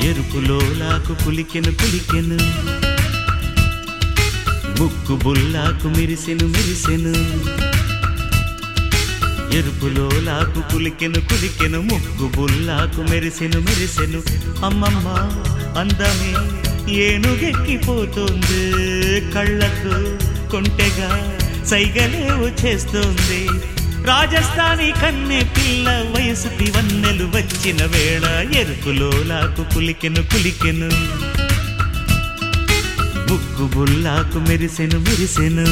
ఎరుపులో లాకు కులికెను కులికెను ముక్కు బుల్లాకు మిరిసెను మిరిసెను ఎరుపులో లాకు కులికెను కులికెను ముక్కు బుల్లాకు మెరిసెను మెరిసెను అమ్మమ్మ అందమే ఏనుగెక్కిపోతుంది కళ్ళకు కొంటెగా సైగలేవు చేస్తుంది రాజస్థానీ కన్నె పిల్ల వయసుకి వన్నెలు వచ్చిన వేళ ఎరుపులో లాకు కులికెను కులికెను ముక్కు బుల్లాకు మెరిసెను మెరిసెను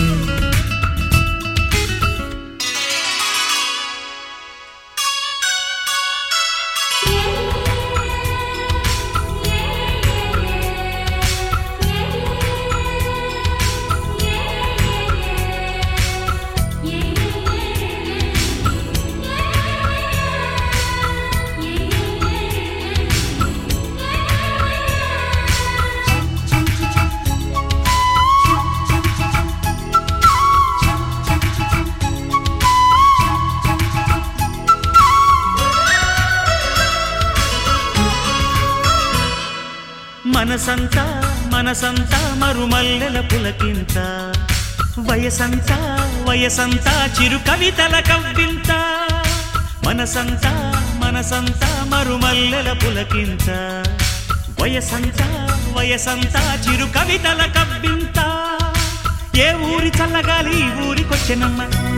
మనసంతా మనసంతా మరుమల్లెల పులకింత వయసంతా వయసంతా చిరు కవితల కవ్వింత మనసంతా మనసంతా మరుమల్లెల పులకింత వయసంతా వయసంతా చిరు కవితల కవ్వింత ఏ ఊరి చల్లగాలి ఈ ఊరికొచ్చెనమ్మ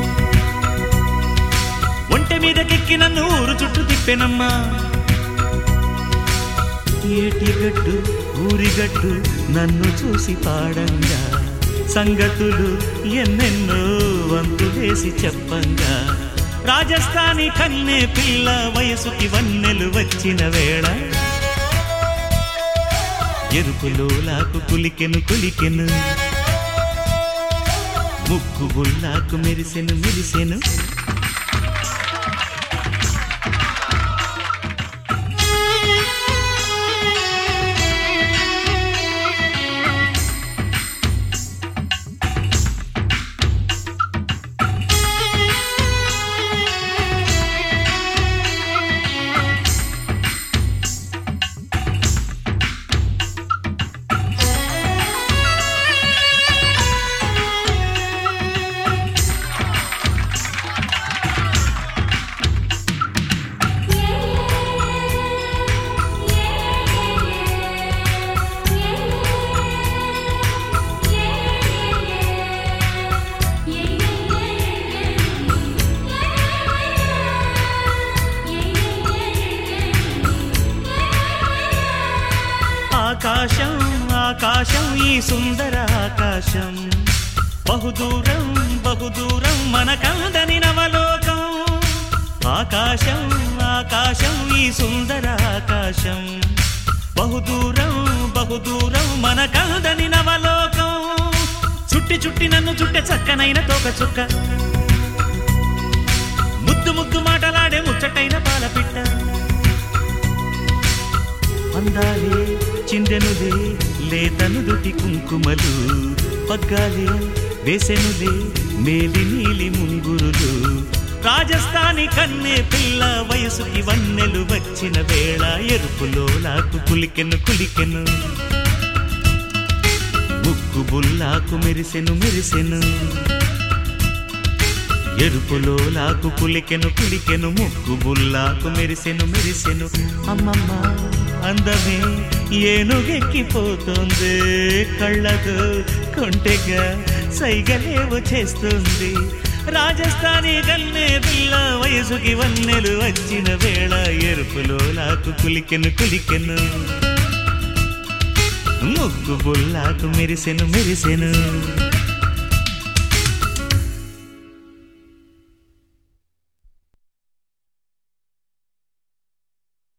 ఒంటె మీదకెక్కి నన్ను ఊరు చుట్టూ తిప్పెనమ్మా ఏటిగట్టు ఊరిగట్టు నన్ను చూసి పాడంగా సంగతులు ఎన్నెన్నో వంతులేసి చెప్పంగా రాజస్థానీ కన్నె పిల్ల వయసుకి వన్నెలు వచ్చిన వేళ ఎరుపులో లాకు కులికెను కులికెను ముక్కు గుల్లాకు మెరిసెను మెరిసెను ఆకాశం ఆకాశం ఈ సుందర ఆకాశం బహుదూరం బహుదూరం మనకందని నవలోకం ఆకాశం ఆకాశం ఈ సుందర ఆకాశం బహుదూరం బహుదూరం మనకందని నవలోకం చుట్టి చుట్టి నన్ను చుట్టే చక్కనైన తోక చుక్క ముద్దు ముద్దు మాటలాడే ముచ్చటైన పాలపిట్ట అందాలే చిందెనులే లేతను దుటి కుంకుమలు పగ్గాలే వేసెనులే మేలి నీలి ముంగురులు రాజస్థానీ కన్నే పిల్ల వయసుకి వన్నెలు వచ్చిన వేళ ఎరుపులో లాకు కులికెను కులికెను ముక్కు బుల్లాకు మెరిసెను మెరిసెను ఎరుపులో లాకు కులికెను కులికెను ముక్కు బుల్లాకు మెరిసెను మెరిసెను అమ్మమ్మ అందమే ఏనుగెక్కిపోతుంది కళ్ళకు కొంటెగా సైగలేవు చేస్తుంది రాజస్థానీ గన్నే పిల్ల వయసుకి వన్నెలు వచ్చిన వేళ ఎరుపులో లాకు కులికెను కులికెను ముగ్గు బుల్లాకు మెరిసెను మెరిసెను